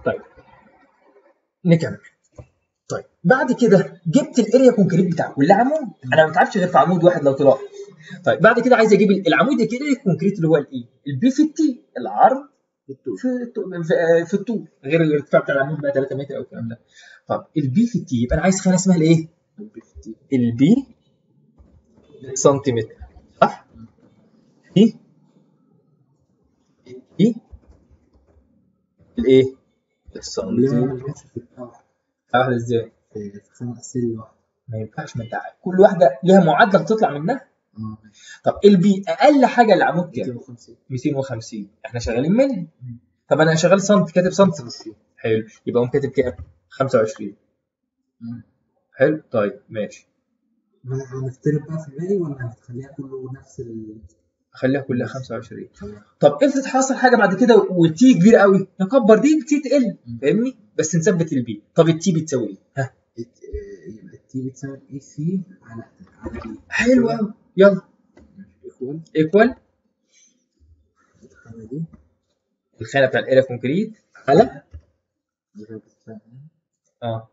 طيب نكمل طيب بعد كده جبت الاريا كونكريت بتاع كل عمود انا ما بتعبش غير في عمود واحد لو طلع طيب بعد كده عايز اجيب العمود الاريا كونكريت اللي هو الايه البي في التي العرض في الطول في, في الطول غير الارتفاع بتاع العمود بقى 3 متر او الكلام ده طب البي في التي يبقى انا عايز خانه اسمها الايه البي سنتيمتر صح في ايه الايه السنتيمتر واحده ازاي في خمس سل واحد ما ينفعش ما انت كل واحده ليها معادله بتطلع منها اه طب البي اقل حاجه العمود كام 250 250 احنا شغالين ملي طب انا شغال سنت كاتب سنت حلو يبقى قوم كاتب كام 25 مم. حلو طيب ماشي ما هنفترض بقى في الباقي ولا هنخليها كله نفس ال خليها كلها 25 طب افرض حصل حاجه بعد كده والتي كبيره قوي نكبر دي التي تقل فاهمني بس نثبت البي طب التي بتساوي ايه ها الت- آه، يبقى التي بتساوي اي سي على على دي حلو قوي يلا ايكوال ايكوال الخانه دي الخانه بتاع الاريا كونكريت على زائد الخانة دي. اه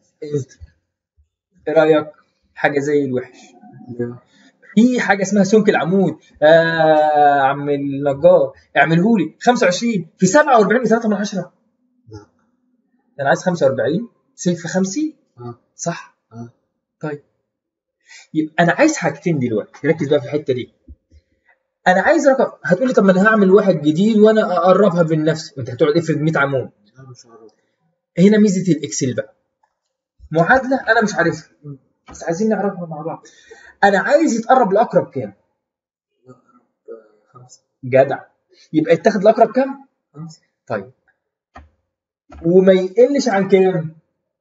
ايه رايك حاجه زي الوحش اللي هو في حاجه اسمها سمك العمود آه عم النجار اعمله لي 25 في 47 و3 من 10 لا انا عايز 45 سيب في 50 اه صح اه طيب يبقى انا عايز حاجتين دلوقتي ركز بقى في الحته دي انا عايز رقم هتقول لي طب ما انا هعمل واحد جديد وانا اقربها بالنفس وانت هتقعد افرض 100 عمود لا مش عارف هنا ميزه الاكسل بقى معادله انا مش عارفها بس عايزين نعرفها مع بعض انا عايز يتقرب لاقرب كام لا أقرب خمسة جدع يبقى يتاخد الاقرب كام خمسة طيب وما يقلش عن كام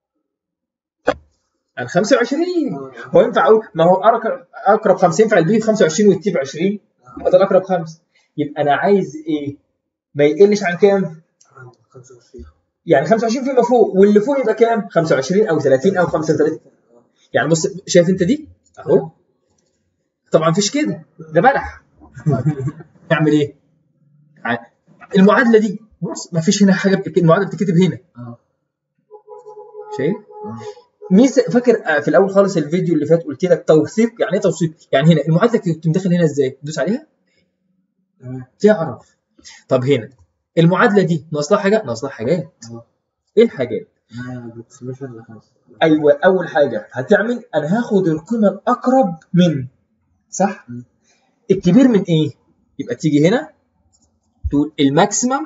عن 25 هو ينفع اقول ما هو اقرب اقرب 50 ينفع البي ب 25 والتي ب 20 يبقى ده الاقرب خمسه يبقى انا عايز ايه ما يقلش عن كام عن 25 يعني 25 فيما فوق واللي فوق يبقى كام 25 او 30 او 35 يعني بص شايف انت دي اهو طبعا مفيش كده ده بلح نعمل ايه ع- المعادله دي بص مفيش هنا حاجه بتك... المعادله بتتكتب هنا اه شايف اه ميزه فاكر آه، في الاول خالص الفيديو اللي فات قلت لك توثيق يعني ايه توثيق يعني هنا المعادله كنت مدخل هنا ازاي تدوس عليها تمام تعرف طب هنا المعادله دي ناقص لها حاجه ناقص لها حاجات اه ايه الحاجات انا بروكسيميشن لخمسة ايوه اول حاجه هتعمل انا هاخد القيمه الاقرب من صح مم. الكبير من ايه يبقى تيجي هنا تقول الماكسيمم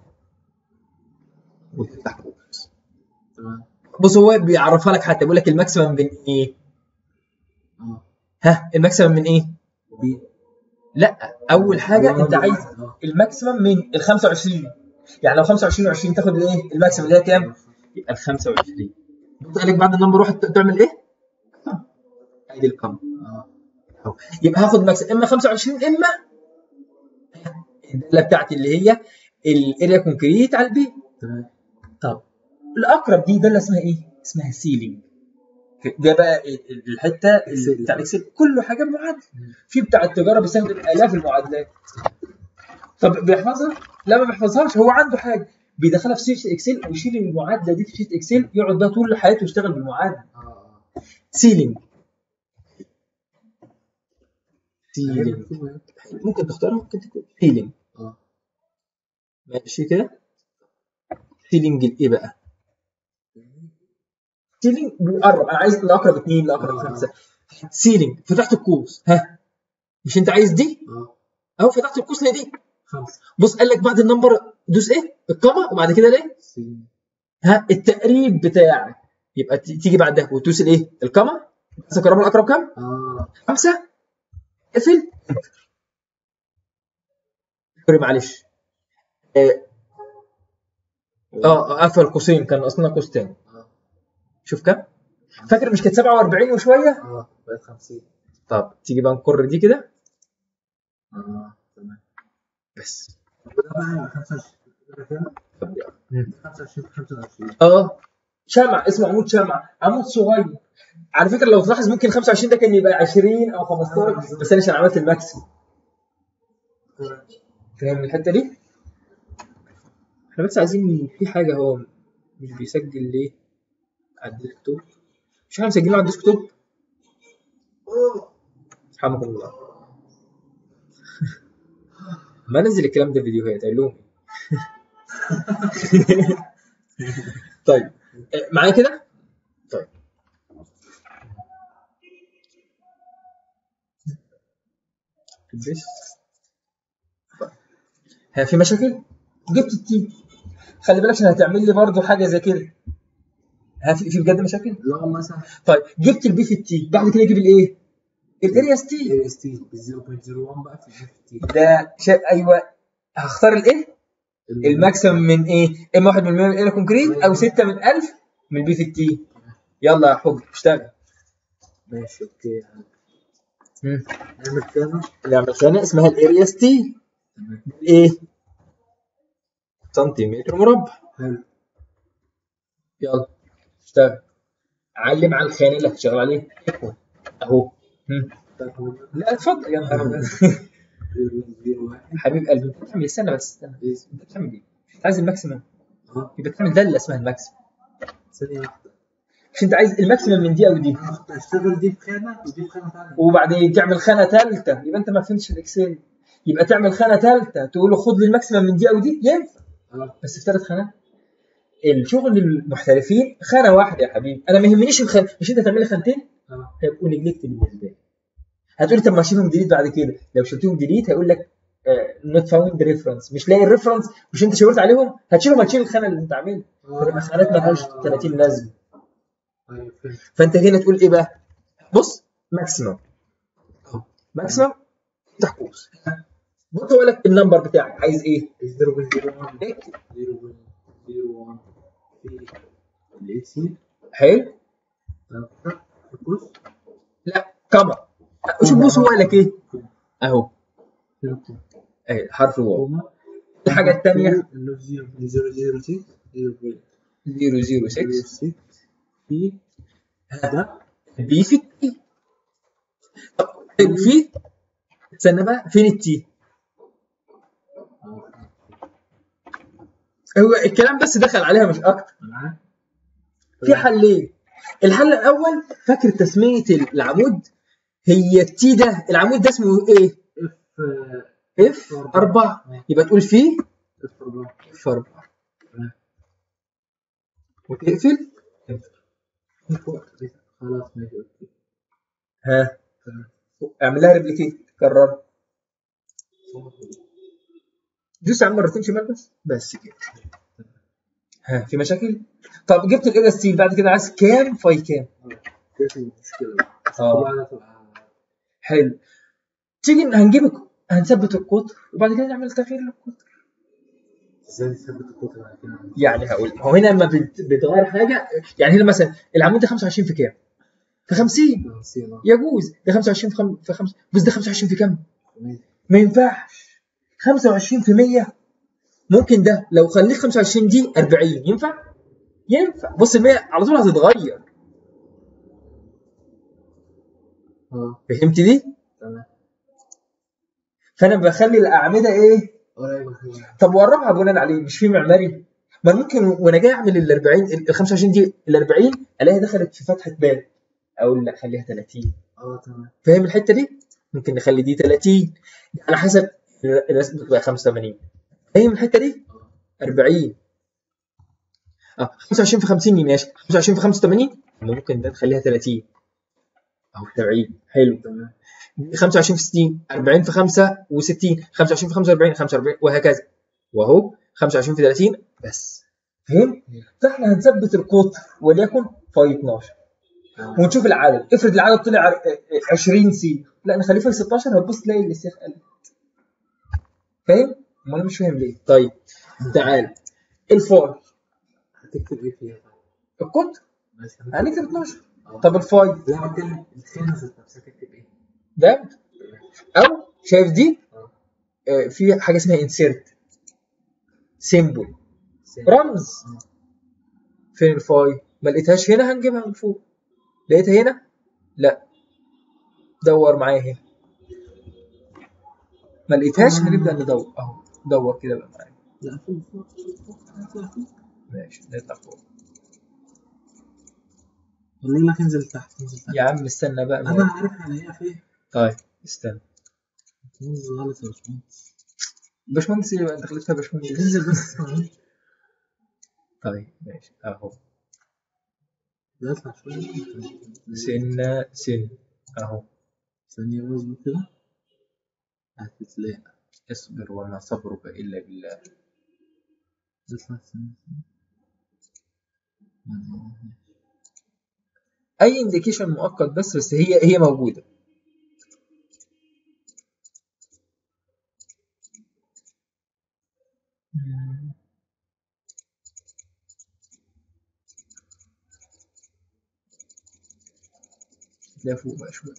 وتفتح قوس تمام بص هو بيعرفها لك حتى بيقول لك الماكسيمم من ايه اه ها الماكسيمم من ايه بي لا اول حاجه انت عايز اه الماكسيمم من ال 25 يعني لو 25 و20 تاخد الايه الماكسيمم اللي هي كام يبقى ال 25 قلت لك بعد النمبر واحد تعمل ايه ادي الكم اه أهو. يبقى هاخد ماكسيمم اما 25 اما الداله بتاعتي اللي هي الاريا كونكريت على البي تمام طب الاقرب دي داله اسمها ايه اسمها سيلينج ده بقى ال- ال- الحته اللي بتاع الاكسل كله حاجه بمعادله في بتاع التجاره بيستخدم الاف المعادلات طب بيحفظها لا ما بيحفظهاش هو عنده حاجه بيدخلها في شيت اكسل ويشيل المعادله دي في شيت اكسل يقعد بقى طول حياته يشتغل بالمعادله اه اه سيلينج سيلينج ممكن تختارها ممكن تكتب سيلينج اه ماشي كده سيلينج الايه بقى سيلينج بيقرب انا عايز لاقرب اثنين لاقرب خمسه سيلينج فتحت القوس ها مش انت عايز دي اه اهو فتحت القوس لدي خمسة بص قال لك بعد النمبر دوس ايه الكما وبعد كده ليه سي ها التقريب بتاعك يبقى ت- تيجي بعد ده وتدوس الايه الكما بس الرقم الاقرب كام اه خمسه اقفل سوري معلش اه اه قفل قوسين كان اصلا قوس تاني اه شوف كام فاكر مش كانت 47 وشويه اه بقت 50 طب تيجي بقى نكر دي كده اه تمام بس وده بقى 25 ده كده طب يلا. 25 25 اه شمع اسمه عمود شمع عمود صغير على فكره لو تلاحظ ممكن 25 ده كان يبقى 20 او 15 بس انا عشان عملت الماكسيم فاهم الحته دي؟ احنا بس عايزين في حاجه هو مش بيسجل ليه على الديسكتوب مش احنا مسجلين على الديسكتوب سبحانك الله ما نزل الكلام ده فيديوهات قال لهم طيب آه، معايا كده طيب بس ها في مشاكل جبت التي خلي بالك عشان هتعمل لي برضو حاجه زي كده ها في في بجد مشاكل لو مثلا طيب جبت البي في التي بعد كده اجيب الايه الارياس تي اي اس تي ب 0.01 بقى في الجي في تي ده شيء ايوه هختار الايه الماكسيمم من ايه اما واحد من المية من الاريا كونكريت او 6 من 1000 من البي في التي يلا يا حب اشتغل ماشي اوكي مم. نعمل كده نعمل خانه اسمها الارياس تي تمام ايه سنتيمتر مربع حلو يلا اشتغل علم على الخانه اللي هتشتغل عليها اهو مم. تاخد لا اتفضل يا نهار أبيض. 0.01 حبيب قلبي انت بتعمل استنى بس استنى ايه انت بتعمل ايه؟ انت عايز الماكسيمم اه يبقى تعمل داله اسمها الماكسيمم ثانية واحدة مش انت عايز الماكسيمم من دي او دي انا كنت هشتغل دي في خانة ودي في خانة ثانية وبعدين تعمل خانه ثالثه يبقى انت ما فهمتش الاكسل يبقى تعمل خانه ثالثه تقول له خد لي الماكسيمم من دي او دي ينفع اه بس في ثلاث خانات الشغل المحترفين خانه واحده يا حبيبي انا ما يهمنيش الخان مش انت تعمل لي خانتين اه هيبقوا نجلكت بالنسبه لي هتقول لي طب ما اشيلهم ديليت بعد كده لو شلتهم ديليت هيقول لك نوت فاوند ريفرنس مش لاقي الريفرنس مش انت شاورت عليهم هتشيلهم هتشيل الخانه اللي انت عاملها فتبقى خانات مالهاش 30 لازمه ايوه فهمت فانت هنا تقول ايه بقى بص ماكسيمم ماكسيمم افتح قوس بص هو لك النمبر بتاعك عايز ايه 0.01 إيه؟ 0.01 في الاي سي حلو بص لا كما شوف بص هو قال لك ايه اهو اهي حرف الواو كوما الحاجه الثانيه اللي هو 0.006 006 0.06 في هذا بي في التي طب في استنى بقى فين التي هو الكلام بس دخل عليها مش اكتر معاه في حلين الحل الاول فاكر تسميه العمود هي التي ده العمود ده اسمه ايه اف اف 4 يبقى تقول فيه اف 4 اف 4 وتقفل خلاص ماشي اوكي ها اعمل لها ريبليكيت كرر دوس على مرتين شمال بس بس كده ها في مشاكل طب جبت الار اس تي بعد كده عايز كام فاي كام كده المشكلة اه طبعا تبقى حلو تيجي هنجيب هنثبت القطر وبعد كده نعمل تغيير للقطر ازاي نثبت القطر بعد كده يعني هقول هو هنا لما بت- بتغير حاجه يعني هنا مثلا العمود ده 25 في كام؟ في 50 نسينا يجوز ده 25 في خم... في 5 بس ده 25 في كام؟ ماشي ما ينفعش 25 في 100 ممكن ده لو خليت 25 دي 40 ينفع؟ ينفع بص ال 100 على طول هتتغير اه فهمت دي؟ تمام فانا بخلي الاعمده ايه؟ قريب شوية طب وقربها بناء عليه مش في معماري ما أنا ممكن وانا جاي اعمل ال 40 ال 25 دي ال 40 الاقيها دخلت في فتحه باب اقول لا خليها 30 اه تمام فاهم الحته دي؟ ممكن نخلي دي 30 على حسب الرسم بتبقى 85 فاهم الحته دي؟ 40 اه 25 في 50 ماشي 25 في 85 ممكن ده نخليها 30 او 70 حلو تمام 25 في 60 40 في 65 25 في 45 45 وهكذا واهو 25 في 30 بس فهم؟ فاحنا هنثبت القطر وليكن في 12 تمام. ونشوف العدد افرض العدد طلع 20 سي لا نخليه في 16 هتبص تلاقي السيخ قل فاهم؟ امال أنا مش فاهم ليه طيب تعال الفاي هتكتب ايه فيها طيب؟ القطر ماشي هنكتب 12 آه. طب الفاي لا بتكلم الخانة ذات نفسها تكتب ايه؟ ده او شايف دي اه آه، في حاجه اسمها انسيرت سيمبل سين. رمز آه. فين الفاي ما لقيتهاش هنا هنجيبها من فوق لقيتها هنا لا دور معايا هنا ما لقيتهاش هنبدا ندور اهو دور كده بقى معايا لا فوق فوق فوق فوق فوق. ماشي نطلع فوق قالوا لك انزل تحت انزل تحت يا عم استنى بقى انا عارف على ايه فين طيب استنى انزل غلط يا باشمهندس باشمهندس ايه بقى انت خليت فيها باشمهندس انزل بس طيب ماشي اهو بيطلع شويه سنة سن اهو ثانية مظبوط كده هتتلاقى اصبر وما صبرك الا بالله تطلع ثانية اي انديكيشن مؤقت بس بس هي هي موجوده لا فوق بقى شويه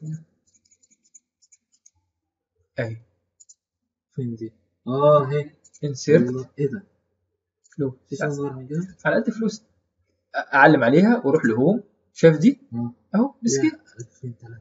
اهي فين دي؟ اه اهي انسيرت والله، ايه ده؟ فلو مفيش اصغر من كده؟ على قد فلوس اعلم عليها واروح لهوم شايف دي اه اهو بس كده 2003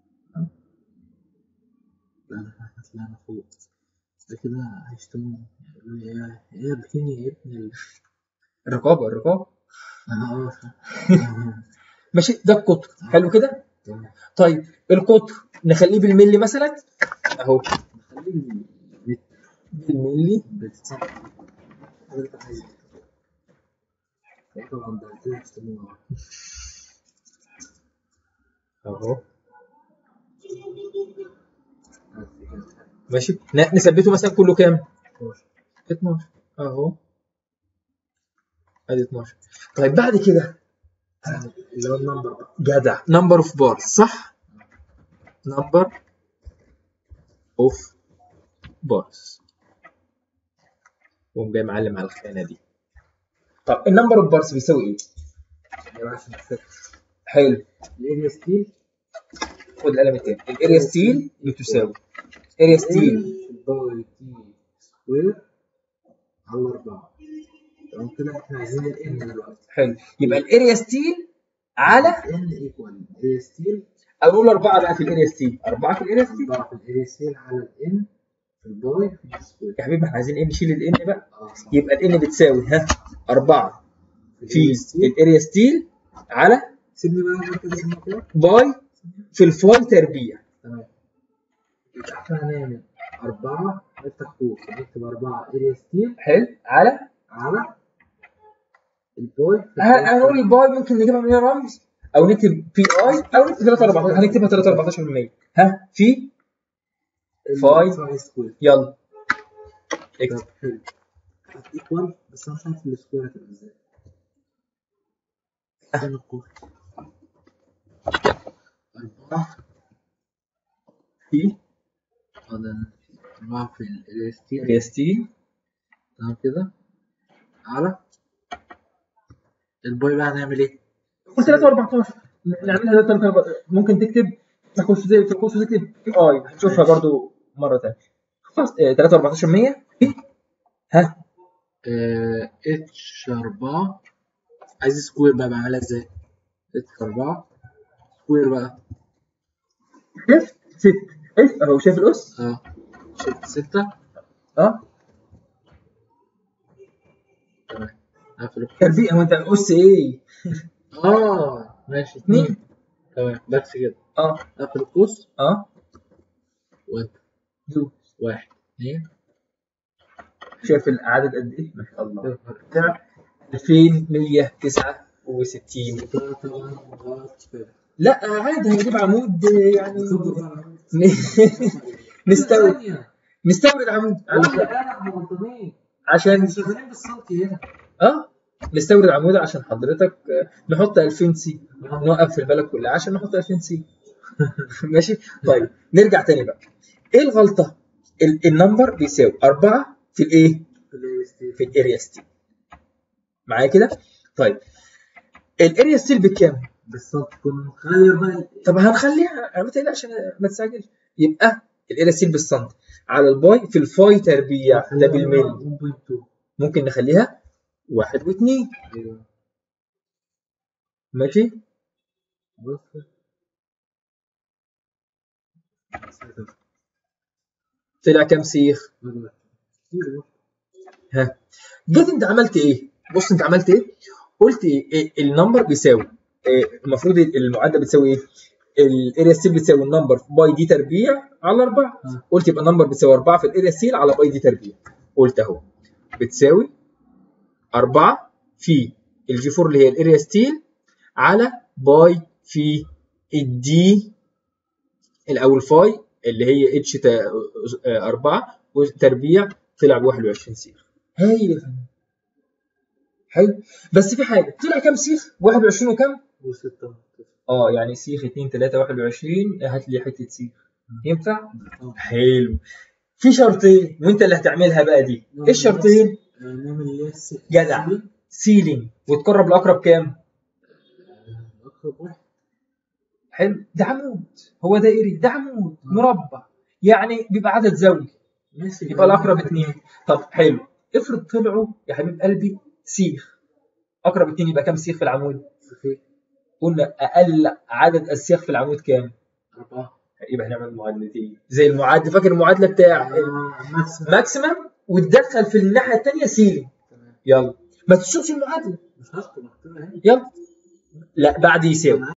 لا ده احنا طلعنا فوق ده كده هيشتموني يقولوا لي ايه ايه بكيني يا ابن ال الرقابه الرقابه اه اه صح. ماشي ده القطر حلو كده تمام. طيب القطر نخليه بالملي مثلا اهو خليه بالملي بتصح حضرتك عايز ايه طبعا ده كده هيشتموني اهو بس كده. ماشي ن- نثبته مثلا كله كام 12. 12 اهو ادي 12 طيب بعد كده اللي هو النمبر بقى جدع نمبر اوف بارز صح نمبر اوف بارز وقوم جاي معلم على الخانه دي طب النمبر اوف بارز بيساوي ايه يا باشا نفتكر حلو الاريا ستيل خد القلم التاني الاريا ستيل بتساوي اريا ستيل باي تي سكوير على 4 تمام كده احنا عايزين الان دلوقتي حلو يبقى الاريا ستيل على ان ايكوال الاريا ستيل او نقول اربعه بقى في الاريا ستيل اربعه في الاريا ستيل ضعف الاريا ستيل على الان في الباي في السكوير يا حبيبي ما احنا عايزين ايه نشيل الان بقى اه صح يبقى الان بتساوي ها اربعه في الاريا ستيل الاريا ستيل على سيبني بقى أعمل كده سيبني كده باي في الفاي تربيع تمام يبقى احنا هنعمل 4 نفتح قوس ونكتب 4 اريا ستيل حلو على على الباي في ه- هنقول الباي ممكن نجيبها من هنا رمز او نكتب بي اي او نكتب 3 14 هنكتبها 3 14% ها في فاي. فاي سكوير يلا طب اكتب حلو ايكوال بس انا مش عارف السكوير هتبقى ازاي استنى القوس أربعة في اه ده أربعة في الاريا ستيل اريا ستيل تمام كده على الباي بقى هنعمل ايه؟ قلت 3 14 نعملها 3 14 ممكن تكتب تاخد في في الكورس تكتب بي اي هتشوفها برضو مره ثانيه خلاص 3 14 100 ها آه، اتش أربعة عايز سكوير بقى بعملها ازاي؟ اتش أربعة سكوير بقى شيفت 6 اف اهو شايف الاس اه شيفت ستة اه تمام اقفل القوس. تربيع هو انت الاس ايه اه ماشي اتنين. اتنين تمام بس كده اه اقفل القوس اه وانت دو واحد اثنين شايف العدد قد ايه ما شاء الله بتاع 2169 ده طبعا غلط كده لا عادي هنجيب عمود يعني خد بقى. نستورد ثانية. نستورد عمود قول علشان يا احنا غلطانين عشان احنا شغالين بالسنتي هنا اه نستورد عمود عشان حضرتك آه، نحط 2000 سي نوقف في البلد كلها عشان نحط 2000 سي ماشي طيب نرجع تاني بقى ايه الغلطه ال- النمبر بيساوي 4 في الايه في الاريا ستيل في الاريا ستيل معايا كده طيب الاريا ستيل بكام بالظبط كنا نغير بقى طب هنخليها ما تقلقش أنا- ما تستعجلش يبقى الاريا ستيل بالسنت على الباي في الفاي تربيع ده بالملي 1.2 ممكن نخليها واحد واثنين ايوه ماشي بص طلع كام سيخ كتير ها جيت انت عملت ايه بص انت عملت ايه قلت إيه النمبر بيساوي إيه المفروض المعادله بتساوي ايه الاريا ستيل بتساوي النمبر باي دي تربيع على 4 آه. قلت يبقى النمبر بتساوي 4 في الاريا ستيل على باي دي تربيع قلت اهو بتساوي 4 في الجي 4 اللي هي الاريا ستيل على باي في الدي الاول فاي اللي هي اتش 4 وتربيع طلع ب 21 سيخ هايل يا فندم حلو بس في حاجه طلع كام سيخ 21 وكام وستة اه يعني سيخ 2 3 21 هات لي حته سيخ ينفع آه. حلو في شرطين وانت اللي هتعملها بقى دي ايه الشرطين آه، نعمل اللي هي الست جدع. سيلينج وتقرب لاقرب كام آه، أقرب واحد حلو ده عمود هو دائري ده عمود مربع يعني بيبقى عدد زوجي ماشي يبقى الاقرب اتنين طب حلو افرض طلعوا يا حبيب قلبي سيخ اقرب اتنين يبقى كام سيخ في العمود في قلنا اقل عدد السيخ في العمود كام أربعة يبقى هنعمل معادلتين زي المعادله فاكر المعادله بتاع آه، ماكسيمم ماكسيمم وتدخل في الناحيه الثانيه سيلينج تمام يلا ما تشوفش المعادله مش هذكر مكتوبة هنا يلا لا بعد يساوي